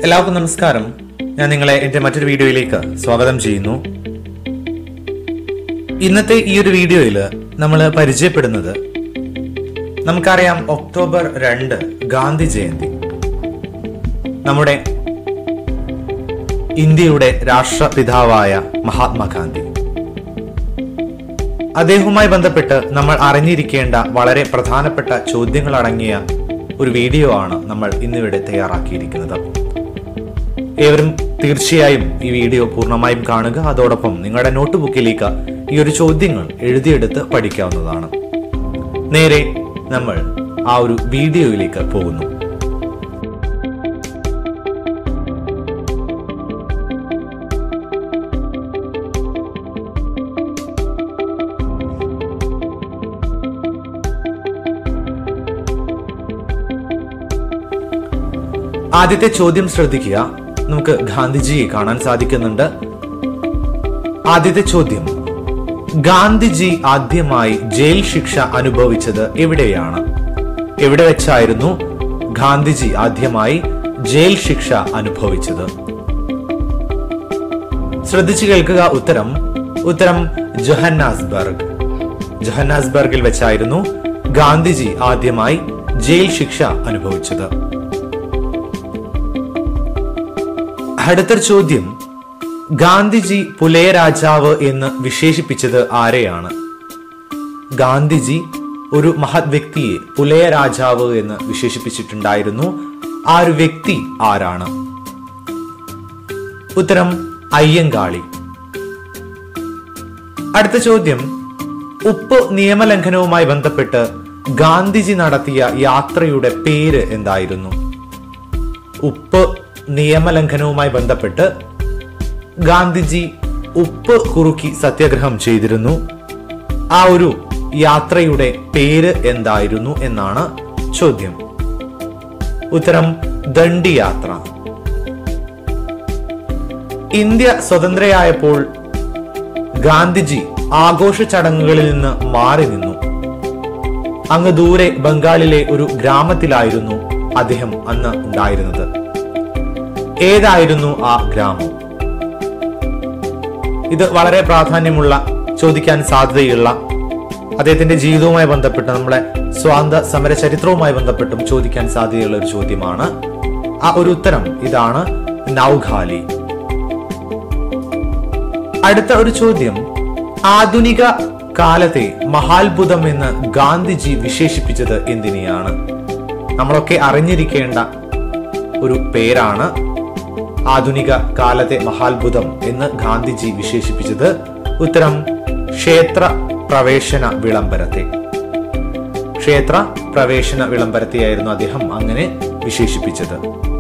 എല്ലാവർക്കും നമസ്കാരം ഞാൻ നിങ്ങളെ എന്റെ മറ്റൊരു വീഡിയോയിലേക്ക് സ്വാഗതം ചെയ്യുന്നു ഇന്നത്തെ ഈ ഒരു വീഡിയോയിൽ നമ്മൾ പരിചയപ്പെടുന്നത് നമുക്കറിയാം ഒക്ടോബർ രണ്ട് ഗാന്ധി ജയന്തി നമ്മുടെ ഇന്ത്യയുടെ രാഷ്ട്രപിതാവായ മഹാത്മാഗാന്ധി അദ്ദേഹവുമായി ബന്ധപ്പെട്ട് നമ്മൾ അറിഞ്ഞിരിക്കേണ്ട വളരെ പ്രധാനപ്പെട്ട ചോദ്യങ്ങൾ അടങ്ങിയ ഒരു വീഡിയോ ആണ് നമ്മൾ ഇന്നിവിടെ തയ്യാറാക്കിയിരിക്കുന്നത് ഏവരും തീർച്ചയായും ഈ വീഡിയോ പൂർണ്ണമായും കാണുക അതോടൊപ്പം നിങ്ങളുടെ നോട്ട് ബുക്കിലേക്ക് ഈ ഒരു ചോദ്യങ്ങൾ എഴുതിയെടുത്ത് പഠിക്കാവുന്നതാണ് നേരെ നമ്മൾ ആ ഒരു വീഡിയോയിലേക്ക് പോകുന്നു ആദ്യത്തെ ചോദ്യം ശ്രദ്ധിക്കുക നമുക്ക് ഗാന്ധിജിയെ കാണാൻ സാധിക്കുന്നുണ്ട് ആദ്യത്തെ ചോദ്യം ഗാന്ധിജി ആദ്യമായി ജയിൽ ശിക്ഷ അനുഭവിച്ചത് എവിടെയാണ് എവിടെ വെച്ചായിരുന്നു ഗാന്ധിജി ആദ്യമായി ജയിൽ ശിക്ഷ അനുഭവിച്ചത് ശ്രദ്ധിച്ചു കേൾക്കുക ഉത്തരം ഉത്തരം ജൊഹന്നാസ്ബർഗ് ജൊഹന്നാസ്ബർഗിൽ വെച്ചായിരുന്നു ഗാന്ധിജി ആദ്യമായി ജയിൽ ശിക്ഷ അനുഭവിച്ചത് അടുത്ത ചോദ്യം ഗാന്ധിജി പുലയ രാജാവ് എന്ന് വിശേഷിപ്പിച്ചത് ആരെയാണ് ഗാന്ധിജി ഒരു മഹത് വ്യക്തിയെ പുലയ രാജാവ് എന്ന് വിശേഷിപ്പിച്ചിട്ടുണ്ടായിരുന്നു ആ ഒരു വ്യക്തി ആരാണ് ഉത്തരം അയ്യങ്കാളി അടുത്ത ചോദ്യം ഉപ്പ് നിയമലംഘനവുമായി ബന്ധപ്പെട്ട് ഗാന്ധിജി നടത്തിയ യാത്രയുടെ പേര് എന്തായിരുന്നു ഉപ്പ് നിയമലംഘനവുമായി ബന്ധപ്പെട്ട് ഗാന്ധിജി ഉപ്പ് കുറുക്കി സത്യാഗ്രഹം ചെയ്തിരുന്നു ആ ഒരു യാത്രയുടെ പേര് എന്തായിരുന്നു എന്നാണ് ചോദ്യം ഉത്തരം ദണ്ഡി യാത്ര ഇന്ത്യ സ്വതന്ത്രയായപ്പോൾ ഗാന്ധിജി ആഘോഷ ചടങ്ങുകളിൽ നിന്ന് മാറി നിന്നു അങ്ങ് ദൂരെ ബംഗാളിലെ ഒരു ഗ്രാമത്തിലായിരുന്നു അദ്ദേഹം അന്ന് ഉണ്ടായിരുന്നത് ഏതായിരുന്നു ആ ഗ്രാമം ഇത് വളരെ പ്രാധാന്യമുള്ള ചോദിക്കാൻ സാധ്യതയുള്ള അദ്ദേഹത്തിന്റെ ജീവിതവുമായി ബന്ധപ്പെട്ട് നമ്മുടെ സ്വാതന്ത്ര്യ സമര ചരിത്രവുമായി ബന്ധപ്പെട്ടും ചോദിക്കാൻ സാധ്യതയുള്ള ഒരു ചോദ്യമാണ് ആ ഒരു ഉത്തരം ഇതാണ് നൗഖാലി അടുത്ത ഒരു ചോദ്യം ആധുനിക കാലത്തെ മഹാത്ഭുതം എന്ന് ഗാന്ധിജി വിശേഷിപ്പിച്ചത് എന്തിനെയാണ് നമ്മളൊക്കെ അറിഞ്ഞിരിക്കേണ്ട ഒരു പേരാണ് ആധുനിക കാലത്തെ മഹാത്ഭുതം എന്ന് ഗാന്ധിജി വിശേഷിപ്പിച്ചത് ഉത്തരം ക്ഷേത്ര പ്രവേശന വിളംബരത്തെ ക്ഷേത്ര പ്രവേശന വിളംബരത്തെയായിരുന്നു അദ്ദേഹം അങ്ങനെ വിശേഷിപ്പിച്ചത്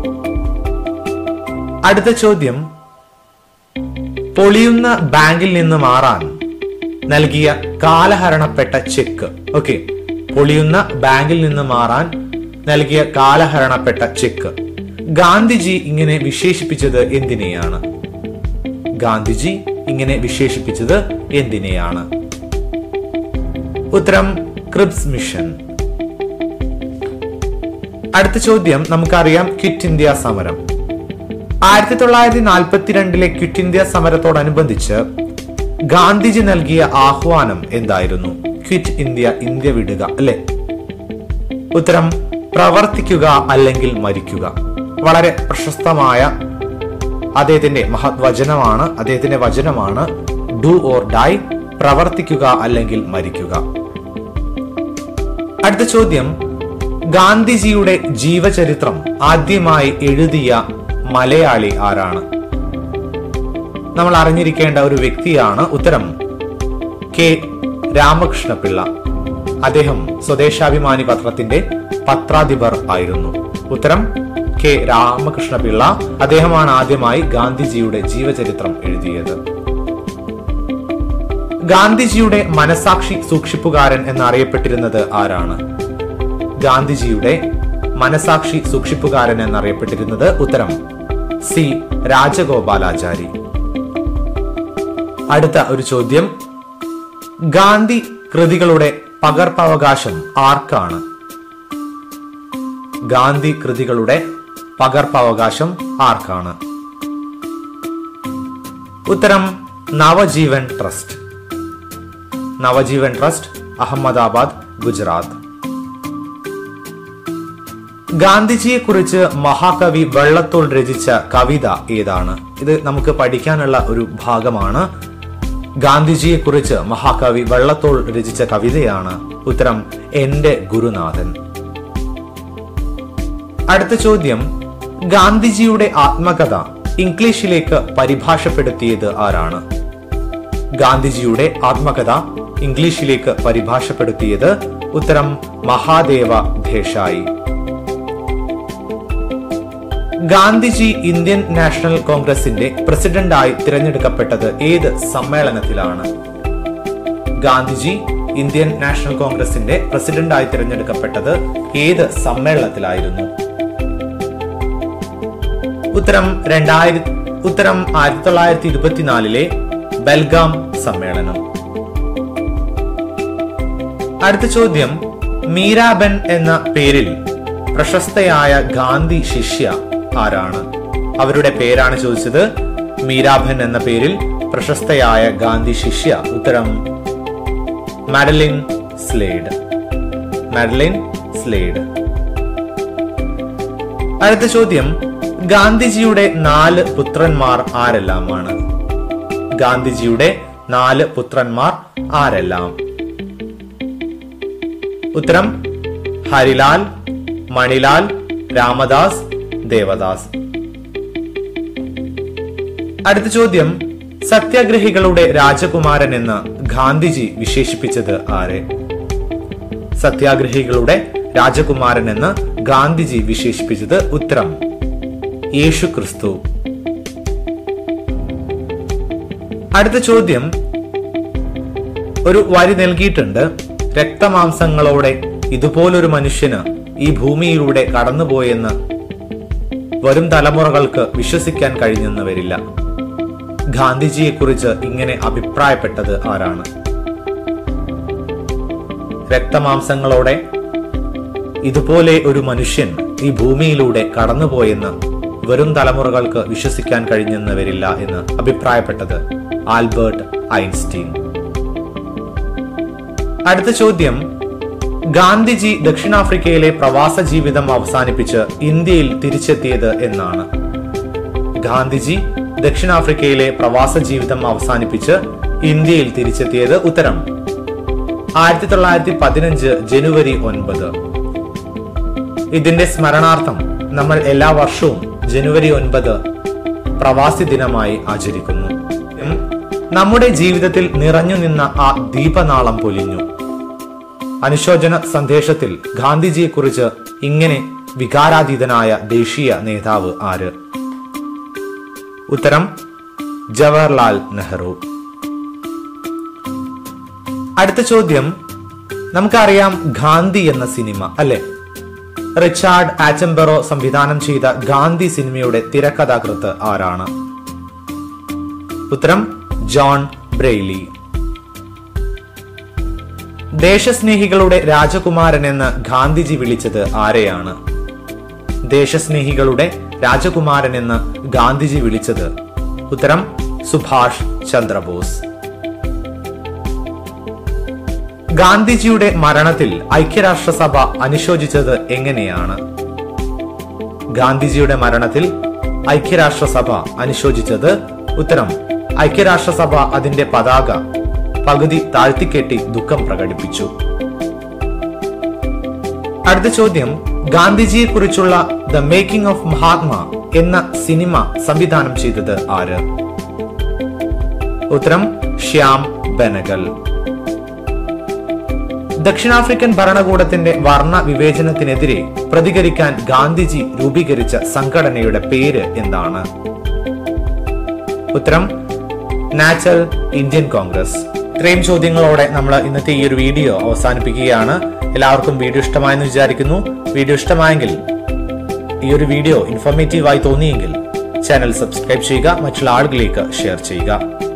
അടുത്ത ചോദ്യം പൊളിയുന്ന ബാങ്കിൽ നിന്ന് മാറാൻ നൽകിയ കാലഹരണപ്പെട്ട ചെക്ക് ഓക്കെ പൊളിയുന്ന ബാങ്കിൽ നിന്ന് മാറാൻ നൽകിയ കാലഹരണപ്പെട്ട ചെക്ക് ഗാന്ധിജി ഇങ്ങനെ വിശേഷിപ്പിച്ചത് എന്തിനെയാണ് ഗാന്ധിജി ഇങ്ങനെ വിശേഷിപ്പിച്ചത് എന്തിനെയാണ് ഉത്തരം ക്രിബ്സ് മിഷൻ അടുത്ത ചോദ്യം നമുക്കറിയാം ക്വിറ്റ് ഇന്ത്യ സമരം ആയിരത്തി തൊള്ളായിരത്തി നാൽപ്പത്തിരണ്ടിലെ ക്വിറ്റ് ഇന്ത്യ സമരത്തോടനുബന്ധിച്ച് ഗാന്ധിജി നൽകിയ ആഹ്വാനം എന്തായിരുന്നു ക്വിറ്റ് ഇന്ത്യ ഇന്ത്യ വിടുക അല്ലെ ഉത്തരം പ്രവർത്തിക്കുക അല്ലെങ്കിൽ മരിക്കുക വളരെ പ്രശസ്തമായ അദ്ദേഹത്തിന്റെ മഹത് വചനമാണ് അദ്ദേഹത്തിന്റെ വചനമാണ് ഡു ഓർ ഡൈ പ്രവർത്തിക്കുക അല്ലെങ്കിൽ മരിക്കുക അടുത്ത ചോദ്യം ഗാന്ധിജിയുടെ ജീവചരിത്രം ആദ്യമായി എഴുതിയ മലയാളി ആരാണ് നമ്മൾ അറിഞ്ഞിരിക്കേണ്ട ഒരു വ്യക്തിയാണ് ഉത്തരം കെ രാമകൃഷ്ണപിള്ള അദ്ദേഹം സ്വദേശാഭിമാനി പത്രത്തിന്റെ പത്രാധിപർ ആയിരുന്നു ഉത്തരം കെ രാമകൃഷ്ണപിള്ള അദ്ദേഹമാണ് ആദ്യമായി ഗാന്ധിജിയുടെ ജീവചരിത്രം എഴുതിയത് ഗാന്ധിജിയുടെ മനസാക്ഷി സൂക്ഷിപ്പുകാരൻ എന്നറിയപ്പെട്ടിരുന്നത് ആരാണ് ഗാന്ധിജിയുടെ മനസാക്ഷി സൂക്ഷിപ്പുകാരൻ എന്നറിയപ്പെട്ടിരുന്നത് ഉത്തരം സി രാജഗോപാലാചാരി അടുത്ത ഒരു ചോദ്യം ഗാന്ധി കൃതികളുടെ പകർപ്പവകാശം ആർക്കാണ് ഗാന്ധി കൃതികളുടെ പകർപ്പവകാശം ആർക്കാണ് ഉത്തരം നവജീവൻ ട്രസ്റ്റ് നവജീവൻ ട്രസ്റ്റ് അഹമ്മദാബാദ് ഗുജറാത്ത് ഗാന്ധിജിയെ കുറിച്ച് മഹാകവി വെള്ളത്തോൾ രചിച്ച കവിത ഏതാണ് ഇത് നമുക്ക് പഠിക്കാനുള്ള ഒരു ഭാഗമാണ് ഗാന്ധിജിയെ കുറിച്ച് മഹാകവി വെള്ളത്തോൾ രചിച്ച കവിതയാണ് ഉത്തരം എന്റെ ഗുരുനാഥൻ അടുത്ത ചോദ്യം ഗാന്ധിജിയുടെ ആത്മകഥ ഇംഗ്ലീഷിലേക്ക് പരിഭാഷപ്പെടുത്തിയത് ആരാണ് ഗാന്ധിജിയുടെ ആത്മകഥ ഇംഗ്ലീഷിലേക്ക് പരിഭാഷപ്പെടുത്തിയത് ഉത്തരം മഹാദേവ ദേശായി ഗാന്ധിജി ഇന്ത്യൻ നാഷണൽ കോൺഗ്രസിന്റെ പ്രസിഡന്റായി തിരഞ്ഞെടുക്കപ്പെട്ടത് ഏത് സമ്മേളനത്തിലാണ് ഗാന്ധിജി ഇന്ത്യൻ നാഷണൽ കോൺഗ്രസിന്റെ പ്രസിഡന്റായി തിരഞ്ഞെടുക്കപ്പെട്ടത് ഏത് സമ്മേളനത്തിലായിരുന്നു ഉത്തരം രണ്ടായിരത്തി ഉത്തരം ആയിരത്തി തൊള്ളായിരത്തി ഇരുപത്തിനാലിലെ ബൽഗാം സമ്മേളനം അടുത്ത ചോദ്യം മീരാബെൻ എന്ന പേരിൽ പ്രശസ്തയായ ഗാന്ധി ശിഷ്യ ആരാണ് അവരുടെ പേരാണ് ചോദിച്ചത് മീരാബെൻ എന്ന പേരിൽ പ്രശസ്തയായ ഗാന്ധി ശിഷ്യ ഉത്തരം മാഡലിൻ സ്ലേഡ് മാഡലിൻ സ്ലേഡ് അടുത്ത ചോദ്യം ഗാന്ധിജിയുടെ നാല് പുത്രന്മാർ ആരെല്ലാമാണ് ഗാന്ധിജിയുടെ നാല് പുത്രന്മാർ ആരെല്ലാം ഉത്തരം ഹരിലാൽ മണിലാൽ രാമദാസ് ദേവദാസ് അടുത്ത ചോദ്യം സത്യാഗ്രഹികളുടെ രാജകുമാരൻ എന്ന് ഗാന്ധിജി വിശേഷിപ്പിച്ചത് ആരെ സത്യാഗ്രഹികളുടെ രാജകുമാരൻ എന്ന് ഗാന്ധിജി വിശേഷിപ്പിച്ചത് ഉത്തരം യേശു ക്രിസ്തു അടുത്ത ചോദ്യം ഒരു വരി നൽകിയിട്ടുണ്ട് രക്തമാംസങ്ങളോടെ ഇതുപോലൊരു മനുഷ്യന് ഈ ഭൂമിയിലൂടെ കടന്നുപോയെന്ന് വരും തലമുറകൾക്ക് വിശ്വസിക്കാൻ കഴിഞ്ഞെന്ന് വരില്ല ഗാന്ധിജിയെ കുറിച്ച് ഇങ്ങനെ അഭിപ്രായപ്പെട്ടത് ആരാണ് രക്തമാംസങ്ങളോടെ ഇതുപോലെ ഒരു മനുഷ്യൻ ഈ ഭൂമിയിലൂടെ കടന്നുപോയെന്ന് വരും തലമുറകൾക്ക് വിശ്വസിക്കാൻ കഴിഞ്ഞെന്ന് വരില്ല എന്ന് അഭിപ്രായപ്പെട്ടത് ആൽബർട്ട് ഐൻസ്റ്റീൻ അടുത്ത ചോദ്യം ഗാന്ധിജി ദക്ഷിണാഫ്രിക്കയിലെ പ്രവാസ ജീവിതം അവസാനിപ്പിച്ച് ഇന്ത്യയിൽ തിരിച്ചെത്തിയത് എന്നാണ് ഗാന്ധിജി ദക്ഷിണാഫ്രിക്കയിലെ പ്രവാസ ജീവിതം അവസാനിപ്പിച്ച് ഇന്ത്യയിൽ തിരിച്ചെത്തിയത് ഉത്തരം ആയിരത്തി തൊള്ളായിരത്തി പതിനഞ്ച് ജനുവരി ഒൻപത് ഇതിന്റെ സ്മരണാർത്ഥം നമ്മൾ എല്ലാ വർഷവും ജനുവരി ഒൻപത് പ്രവാസി ദിനമായി ആചരിക്കുന്നു ഉം, നമ്മുടെ ജീവിതത്തിൽ നിറഞ്ഞു നിന്ന ആ ദീപനാളം പൊലിഞ്ഞു അനുശോചന സന്ദേശത്തിൽ ഗാന്ധിജിയെക്കുറിച്ച് ഇങ്ങനെ വികാരാതീതനായ ദേശീയ നേതാവ് ആര് ഉത്തരം ജവഹർലാൽ നെഹ്റു അടുത്ത ചോദ്യം നമുക്കറിയാം ഗാന്ധി എന്ന സിനിമ അല്ലെ റിച്ചാർഡ് ആച്ചംബറോ സംവിധാനം ചെയ്ത ഗാന്ധി സിനിമയുടെ തിരക്കഥാകൃത്ത് ആരാണ് ഉത്തരം ജോൺ ബ്രെയ്ലി ദേശസ്നേഹികളുടെ രാജകുമാരൻ എന്ന് ഗാന്ധിജി വിളിച്ചത് ആരെയാണ് ദേശസ്നേഹികളുടെ രാജകുമാരൻ എന്ന് ഗാന്ധിജി വിളിച്ചത് ഉത്തരം സുഭാഷ് ചന്ദ്രബോസ് ഗാന്ധിജിയുടെ മരണത്തിൽ ഐക്യരാഷ്ട്രസഭ അനുശോചിച്ചത് എങ്ങനെയാണ് ഗാന്ധിജിയുടെ മരണത്തിൽ ഐക്യരാഷ്ട്രസഭ അനുശോചിച്ചത് ഉത്തരം ഐക്യരാഷ്ട്രസഭ അതിന്റെ പതാക പകുതി താഴ്ത്തിക്കെട്ടി ദുഃഖം പ്രകടിപ്പിച്ചു അടുത്ത ചോദ്യം ഗാന്ധിജിയെ കുറിച്ചുള്ള ദ മേക്കിംഗ് ഓഫ് മഹാത്മാ എന്ന സിനിമ സംവിധാനം ചെയ്തത് ആര് ഉത്തരം ശ്യാം ബെനഗൽ ദക്ഷിണാഫ്രിക്കൻ ഭരണകൂടത്തിന്റെ വർണ്ണ വിവേചനത്തിനെതിരെ പ്രതികരിക്കാൻ ഗാന്ധിജി രൂപീകരിച്ച സംഘടനയുടെ പേര് എന്താണ് ഉത്തരം നാച്ചുറൽ ഇന്ത്യൻ കോൺഗ്രസ് ഇത്രയും ചോദ്യങ്ങളോടെ നമ്മൾ ഇന്നത്തെ ഈ ഒരു വീഡിയോ അവസാനിപ്പിക്കുകയാണ് എല്ലാവർക്കും വീഡിയോ ഇഷ്ടമായെന്ന് വിചാരിക്കുന്നു വീഡിയോ ഇഷ്ടമായെങ്കിൽ ഈ ഒരു വീഡിയോ ഇൻഫോർമേറ്റീവായി തോന്നിയെങ്കിൽ ചാനൽ സബ്സ്ക്രൈബ് ചെയ്യുക മറ്റുള്ള ആളുകളിലേക്ക് ഷെയർ ചെയ്യുക